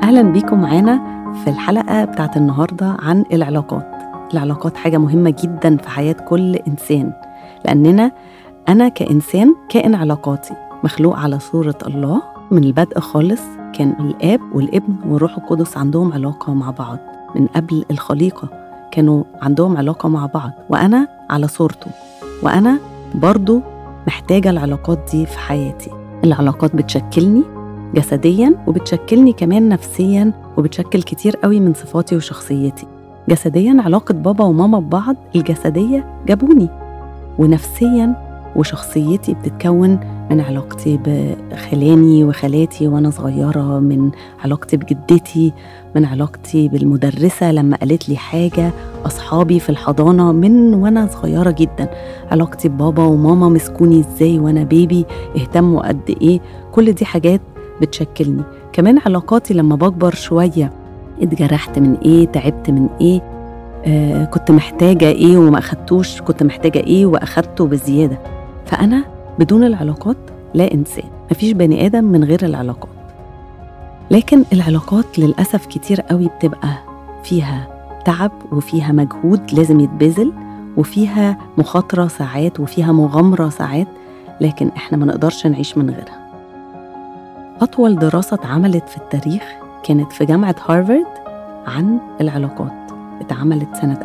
أهلا بيكم معانا في الحلقة بتاعت النهاردة عن العلاقات العلاقات حاجة مهمة جدا في حياة كل إنسان لأننا أنا كإنسان كائن علاقاتي مخلوق على صورة الله من البدء خالص كان الآب والابن والروح القدس عندهم علاقة مع بعض من قبل الخليقة كانوا عندهم علاقة مع بعض وأنا على صورته وأنا برضو محتاجة العلاقات دي في حياتي العلاقات بتشكلني جسديا وبتشكلني كمان نفسيا وبتشكل كتير قوي من صفاتي وشخصيتي جسديا علاقة بابا وماما ببعض الجسدية جابوني ونفسيا وشخصيتي بتتكون من علاقتي بخلاني وخالاتي وانا صغيره من علاقتي بجدتي من علاقتي بالمدرسه لما قالت لي حاجه اصحابي في الحضانه من وانا صغيره جدا علاقتي ببابا وماما مسكوني ازاي وانا بيبي اهتموا قد ايه كل دي حاجات بتشكلني كمان علاقاتي لما بكبر شويه اتجرحت من ايه تعبت من ايه آه كنت محتاجه ايه وما اخدتوش كنت محتاجه ايه واخدته بزياده فانا بدون العلاقات لا انسان مفيش بني ادم من غير العلاقات لكن العلاقات للاسف كتير قوي بتبقى فيها تعب وفيها مجهود لازم يتبذل وفيها مخاطره ساعات وفيها مغامره ساعات لكن احنا ما نقدرش نعيش من غيرها اطول دراسه اتعملت في التاريخ كانت في جامعه هارفارد عن العلاقات اتعملت سنه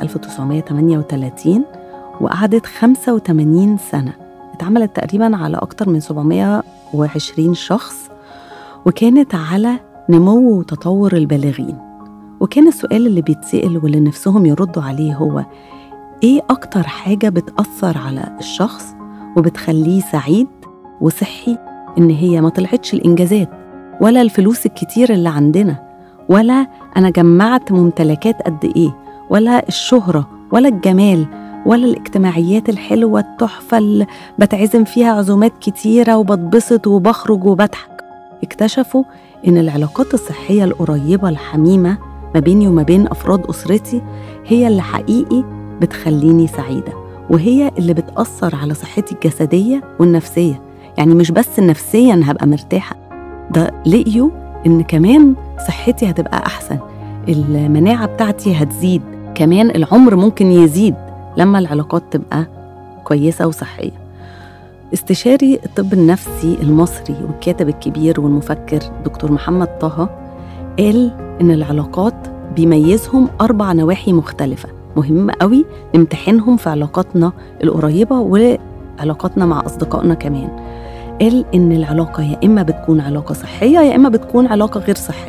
1938 وقعدت 85 سنه اتعملت تقريبا على أكتر من 720 شخص وكانت على نمو وتطور البالغين وكان السؤال اللي بيتسأل واللي نفسهم يردوا عليه هو إيه أكتر حاجة بتأثر على الشخص وبتخليه سعيد وصحي إن هي ما طلعتش الإنجازات ولا الفلوس الكتير اللي عندنا ولا أنا جمعت ممتلكات قد إيه ولا الشهرة ولا الجمال ولا الاجتماعيات الحلوة التحفة اللي بتعزم فيها عزومات كتيرة وبتبسط وبخرج وبضحك اكتشفوا إن العلاقات الصحية القريبة الحميمة ما بيني وما بين أفراد أسرتي هي اللي حقيقي بتخليني سعيدة وهي اللي بتأثر على صحتي الجسدية والنفسية يعني مش بس نفسيا هبقى مرتاحة ده لقيوا إن كمان صحتي هتبقى أحسن المناعة بتاعتي هتزيد كمان العمر ممكن يزيد لما العلاقات تبقى كويسة وصحية استشاري الطب النفسي المصري والكاتب الكبير والمفكر دكتور محمد طه قال إن العلاقات بيميزهم أربع نواحي مختلفة مهم قوي نمتحنهم في علاقاتنا القريبة وعلاقاتنا مع أصدقائنا كمان قال إن العلاقة يا إما بتكون علاقة صحية يا إما بتكون علاقة غير صحية